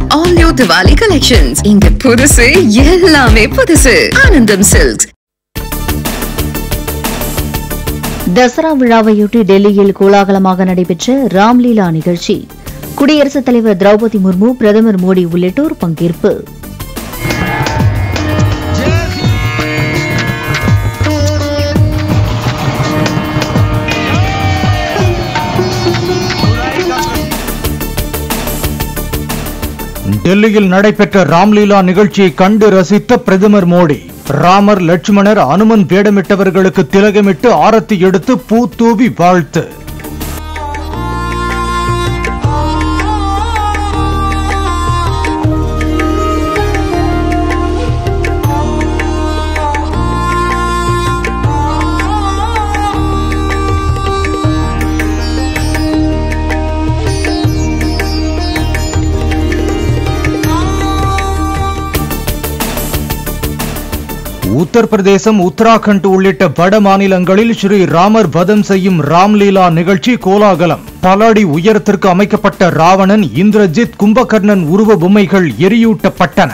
All new Diwali collections இங்க புதுசு எல்லாமே புதுசு ஆனந்தம் சில்க்ஸ் தசரா விழாவையொட்டி டெல்லியில் கோலாகலமாக நடைபெற்ற ராம்லீலா நிகழ்ச்சி குடியரசுத் தலைவர் திரௌபதி முர்மு பிரதமர் மோடி உள்ளிட்டோர் பங்கேற்பு டெல்லியில் நடைபெற்ற ராம்லீலா நிகழ்ச்சியை கண்டு ரசித்த பிரதமர் மோடி ராமர் லட்சுமணர் அனுமன் வேடமிட்டவர்களுக்கு திலகமிட்டு ஆரத்தி எடுத்து பூ தூவி வாழ்த்து உத்தரப்பிரதேசம் உத்தராகண்ட் உள்ளிட்ட வட மாநிலங்களில் ஸ்ரீ ராமர் வதம் செய்யும் ராம்லீலா நிகழ்ச்சி கோலாகலம் பல அடி உயரத்திற்கு அமைக்கப்பட்ட ராவணன் இந்திரஜித் கும்பகர்ணன் உருவ பொம்மைகள் எரியூட்டப்பட்டன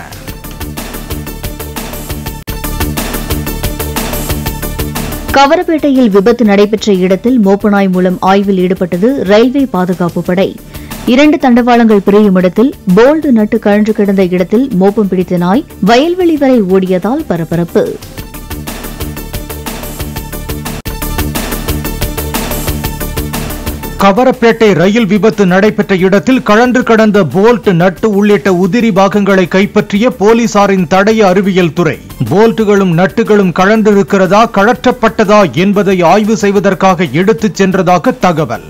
கவரப்பேட்டையில் விபத்து நடைபெற்ற இடத்தில் மோப்பநாய் மூலம் ஆய்வில் ஈடுபட்டது ரயில்வே பாதுகாப்பு படை இரண்டு தண்டவாளங்கள் பிரியும் இடத்தில் போல்டு நட்டு கழன்று கிடந்த இடத்தில் மோப்பம் பிடித்த நாய் வயல்வெளி வரை ஓடியதால் பரபரப்பு கவரப்பேட்டை ரயில் விபத்து நடைபெற்ற இடத்தில் கழன்று கடந்த போல்ட் நட்டு உள்ளிட்ட உதிரி பாகங்களை கைப்பற்றிய போலீசாரின் தடய அறிவியல் துறை போல்ட்டுகளும் நட்டுகளும் கழன்றிருக்கிறதா கழற்றப்பட்டதா என்பதை ஆய்வு செய்வதற்காக எடுத்துச் சென்றதாக தகவல்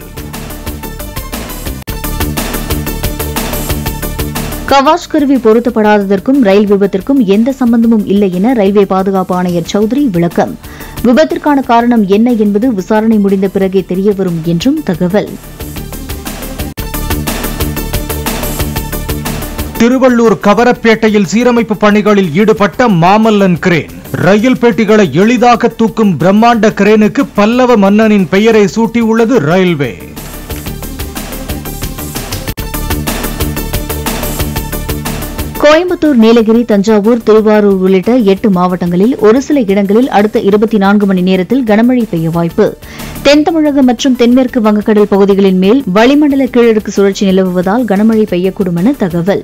கவாஷ் கருவி பொருத்தப்படாததற்கும் ரயில் விபத்திற்கும் எந்த சம்பந்தமும் இல்லை என ரயில்வே பாதுகாப்பு ஆணையர் சௌத்ரி விளக்கம் விபத்திற்கான காரணம் என்ன என்பது விசாரணை முடிந்த பிறகே தெரியவரும் என்றும் தகவல் திருவள்ளூர் கவரப்பேட்டையில் சீரமைப்பு பணிகளில் ஈடுபட்ட மாமல்லன் கிரேன் ரயில் பெட்டிகளை எளிதாக தூக்கும் பிரம்மாண்ட கிரேனுக்கு பல்லவ மன்னனின் பெயரை சூட்டியுள்ளது ரயில்வே கோயம்புத்தூர் நீலகிரி தஞ்சாவூர் திருவாரூர் உள்ளிட்ட எட்டு மாவட்டங்களில் ஒரு சில இடங்களில் அடுத்த இருபத்தி நான்கு மணி நேரத்தில் கனமழை பெய்ய வாய்ப்பு தென் தமிழகம் மற்றும் தென்மேற்கு வங்கக்கடல் பகுதிகளின் மேல் வளிமண்டல கீழடுக்கு சுழற்சி நிலவுவதால் கனமழை பெய்யக்கூடும் என தகவல்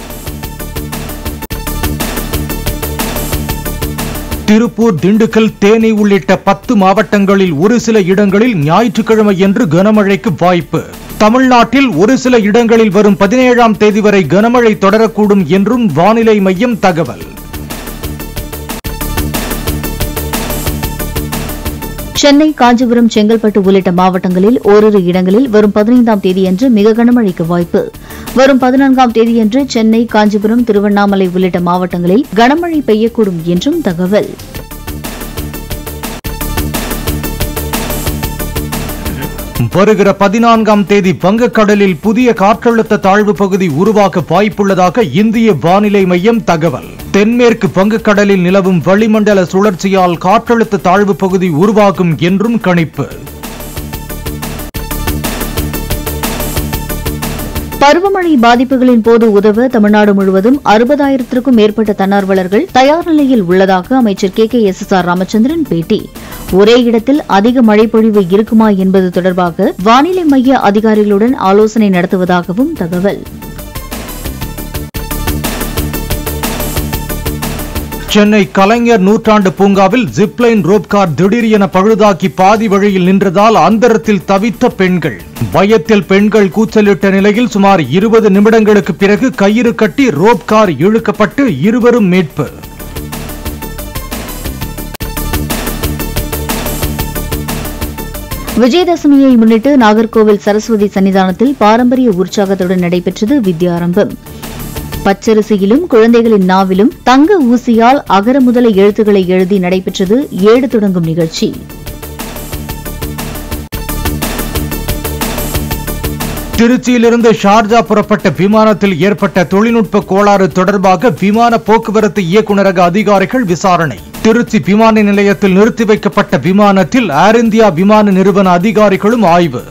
திருப்பூர் திண்டுக்கல் தேனி உள்ளிட்ட பத்து மாவட்டங்களில் ஒரு சில இடங்களில் ஞாயிற்றுக்கிழமை என்று கனமழைக்கு வாய்ப்பு தமிழ்நாட்டில் ஒரு சில இடங்களில் வரும் பதினேழாம் தேதி வரை கனமழை தொடரக்கூடும் என்றும் வானிலை மையம் தகவல் சென்னை காஞ்சிபுரம் செங்கல்பட்டு உள்ளிட்ட மாவட்டங்களில் ஓரிரு இடங்களில் வரும் பதினைந்தாம் தேதியன்று மிக கனமழைக்கு வாய்ப்பு வரும் பதினான்காம் தேதியன்று சென்னை காஞ்சிபுரம் திருவண்ணாமலை உள்ளிட்ட மாவட்டங்களில் கனமழை பெய்யக்கூடும் என்றும் தகவல் வருகிற பதினான்காம் தேதி வங்கக்கடலில் புதிய காற்றழுத்த தாழ்வு பகுதி உருவாக வாய்ப்புள்ளதாக இந்திய வானிலை மையம் தகவல் தென்மேற்கு வங்கக்கடலில் நிலவும் வளிமண்டல சுழற்சியால் காற்றழுத்த தாழ்வு பகுதி உருவாகும் என்றும் கணிப்பு பருவமழை பாதிப்புகளின் போது உதவ தமிழ்நாடு முழுவதும் அறுபதாயிரத்திற்கும் மேற்பட்ட தன்னார்வலர்கள் தயார் நிலையில் உள்ளதாக அமைச்சர் K K S S R Ramachandran பேட்டி ஒரே இடத்தில் அதிக மழைப்பொழிவு இருக்குமா என்பது தொடர்பாக வானிலை மைய அதிகாரிகளுடன் ஆலோசனை நடத்துவதாகவும் தகவல் சென்னை கலைஞர் நூற்றாண்டு பூங்காவில் ஜிப்லைன் ரோப்கார் திடீர் என பழுதாக்கி பாதி வழியில் நின்றதால் அந்தரத்தில் தவித்த பெண்கள் பயத்தில் பெண்கள் கூச்சலிட்ட நிலையில் சுமார் இருபது நிமிடங்களுக்கு பிறகு கயிறு கட்டி ரோப்கார் இழுக்கப்பட்டு இருவரும் மீட்பு விஜயதசமியை முன்னிட்டு நாகர்கோவில் சரஸ்வதி சன்னிதானத்தில் பாரம்பரிய உற்சாகத்துடன் நடைபெற்றது வித்யாரம்பம் பச்சரிசியிலும் குழந்தைகளின் நாவிலும் தங்க ஊசியால் அகர முதல எழுத்துக்களை எழுதி நடைபெற்றது ஏடு தொடங்கும் நிகழ்ச்சி திருச்சியிலிருந்து ஷார்ஜா புறப்பட்ட விமானத்தில் ஏற்பட்ட தொழில்நுட்ப கோளாறு தொடர்பாக விமான போக்குவரத்து இயக்குநரக அதிகாரிகள் விசாரணை திருச்சி விமான நிலையத்தில் நிறுத்தி வைக்கப்பட்ட விமானத்தில் ஏர் இந்தியா விமான நிறுவன அதிகாரிகளும் ஆய்வு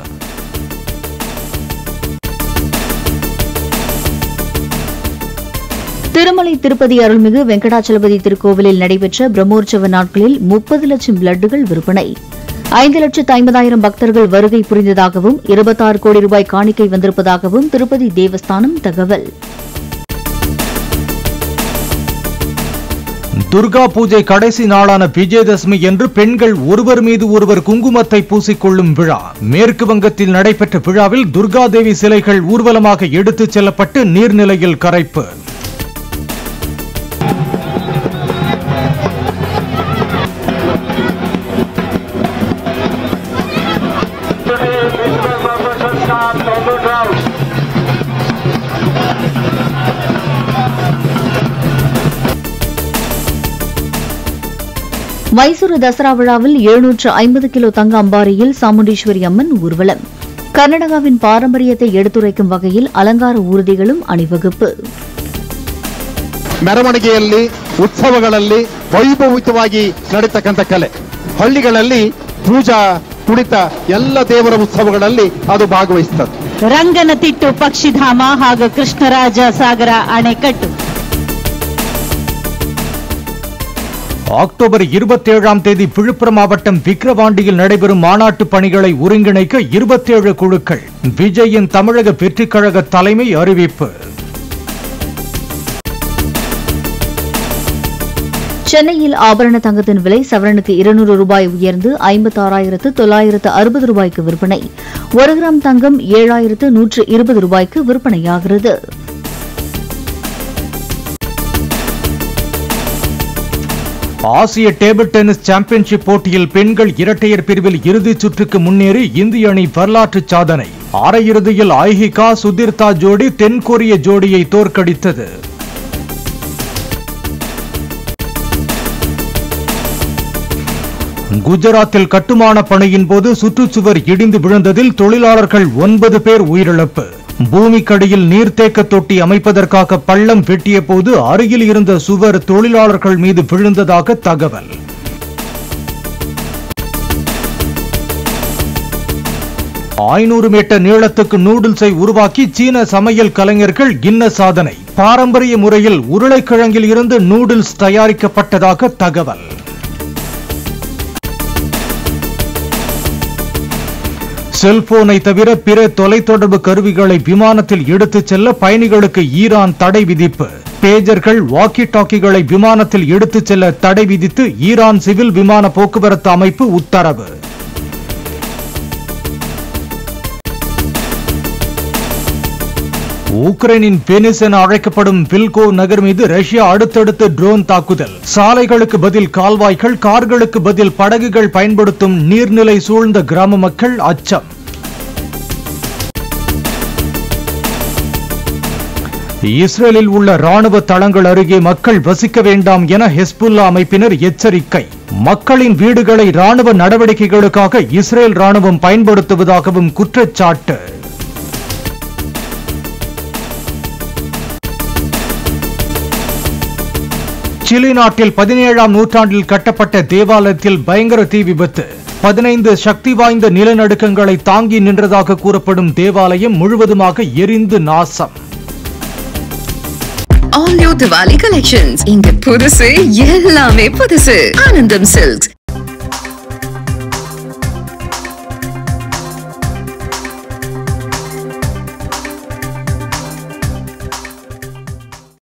திருமலை திருப்பதி அருள்மிகு வெங்கடாச்சலபதி திருக்கோவிலில் நடைபெற்ற பிரம்மோற்சவ நாட்களில் முப்பது லட்சம் லட்டுகள் விற்பனை ஐந்து லட்சத்து ஐம்பதாயிரம் பக்தர்கள் வருகை புரிந்ததாகவும் இருபத்தாறு கோடி ரூபாய் காணிக்கை வந்திருப்பதாகவும் திருப்பதி தேவஸ்தானம் தகவல் துர்கா பூஜை கடைசி நாளான விஜயதசமி என்று பெண்கள் ஒருவர் மீது ஒருவர் குங்குமத்தை பூசிக்கொள்ளும் விழா மேற்கு வங்கத்தில் நடைபெற்ற விழாவில் துர்கா தேவி சிலைகள் ஊர்வலமாக எடுத்துச் செல்லப்பட்டு நீர்நிலையில் கரைப்பு மைசூரு தசரா விழாவில் எழுநூற்று ஐம்பது கிலோ தங்க அம்பாரியில் சாமுண்டீஸ்வரி அம்மன் ஊர்வலம் கர்நாடகாவின் பாரம்பரியத்தை எடுத்துரைக்கும் வகையில் அலங்கார ஊர்திகளும் அணிவகுப்பு ಮೆರವಣಿಗೆಯಲ್ಲಿ ಉತ್ಸವಗಳಲ್ಲಿ ವೈಭವಿತವಾಗಿ ನಡೀತಕ್ಕಂಥ ಕಲೆ ಹಳ್ಳಿಗಳಲ್ಲಿ ಪೂಜಾ ಕುಣಿತ ಎಲ್ಲ ದೇವರ ಉತ್ಸವಗಳಲ್ಲಿ ಅದು ಭಾಗವಹಿಸ್ತದೆ ರಂಗನತಿಟ್ಟು ಪಕ್ಷಿಧಾಮ ಹಾಗೂ ಕೃಷ್ಣರಾಜ ಸಾಗರ ಅಣೆಕಟ್ಟು அக்டோபர் இருபத்தேழாம் தேதி விழுப்புரம் மாவட்டம் விக்கிரவாண்டியில் நடைபெறும் மாநாட்டு பணிகளை ஒருங்கிணைக்க இருபத்தேழு குழுக்கள் விஜயின் தமிழக வெற்றிக் கழக தலைமை அறிவிப்பு சென்னையில் ஆபரண தங்கத்தின் விலை சவரனுக்கு இருநூறு ரூபாய் உயர்ந்து ஐம்பத்தாறாயிரத்து தொள்ளாயிரத்து அறுபது ரூபாய்க்கு விற்பனை ஒரு கிராம் தங்கம் ஏழாயிரத்து நூற்று இருபது ரூபாய்க்கு விற்பனையாகிறது ஆசிய டேபிள் டென்னிஸ் சாம்பியன்ஷிப் போட்டியில் பெண்கள் இரட்டையர் பிரிவில் இறுதிச் சுற்றுக்கு முன்னேறி இந்திய அணி வரலாற்று சாதனை அரையிறுதியில் ஐஹிகா சுதிர்தா ஜோடி தென்கொரிய ஜோடியை தோற்கடித்தது குஜராத்தில் கட்டுமான பணியின் போது சுற்றுச்சுவர் இடிந்து விழுந்ததில் தொழிலாளர்கள் ஒன்பது பேர் உயிரிழப்பு பூமிக்கடியில் நீர்த்தேக்க தொட்டி அமைப்பதற்காக பள்ளம் வெட்டிய போது அருகில் இருந்த சுவர் தொழிலாளர்கள் மீது விழுந்ததாக தகவல் ஐநூறு மீட்டர் நீளத்துக்கு நூடுல்ஸை உருவாக்கி சீன சமையல் கலைஞர்கள் கின்ன சாதனை பாரம்பரிய முறையில் உருளைக்கிழங்கில் இருந்து நூடுல்ஸ் தயாரிக்கப்பட்டதாக தகவல் செல்போனை தவிர பிற தொலைத்தொடர்பு கருவிகளை விமானத்தில் எடுத்துச் செல்ல பயணிகளுக்கு ஈரான் தடை விதிப்பு பேஜர்கள் வாக்கி டாக்கிகளை விமானத்தில் எடுத்துச் செல்ல தடை விதித்து ஈரான் சிவில் விமான போக்குவரத்து அமைப்பு உத்தரவு உக்ரைனின் பெனிஸ் என அழைக்கப்படும் வில்கோ நகர் மீது ரஷ்யா அடுத்தடுத்து ட்ரோன் தாக்குதல் சாலைகளுக்கு பதில் கால்வாய்கள் கார்களுக்கு பதில் படகுகள் பயன்படுத்தும் நீர்நிலை சூழ்ந்த கிராம மக்கள் அச்சம் இஸ்ரேலில் உள்ள ராணுவ தளங்கள் அருகே மக்கள் வசிக்க வேண்டாம் என ஹெஸ்புல்லா அமைப்பினர் எச்சரிக்கை மக்களின் வீடுகளை ராணுவ நடவடிக்கைகளுக்காக இஸ்ரேல் ராணுவம் பயன்படுத்துவதாகவும் குற்றச்சாட்டு சிலி நாட்டில் பதினேழாம் நூற்றாண்டில் கட்டப்பட்ட தேவாலயத்தில் பயங்கர தீ விபத்து பதினைந்து சக்தி வாய்ந்த நிலநடுக்கங்களை தாங்கி நின்றதாக கூறப்படும் தேவாலயம் முழுவதுமாக எரிந்து நாசம் All new Diwali collections. இங்க புதுசு எல்லாமே புதுசு ஆனந்தம் சில்க்ஸ்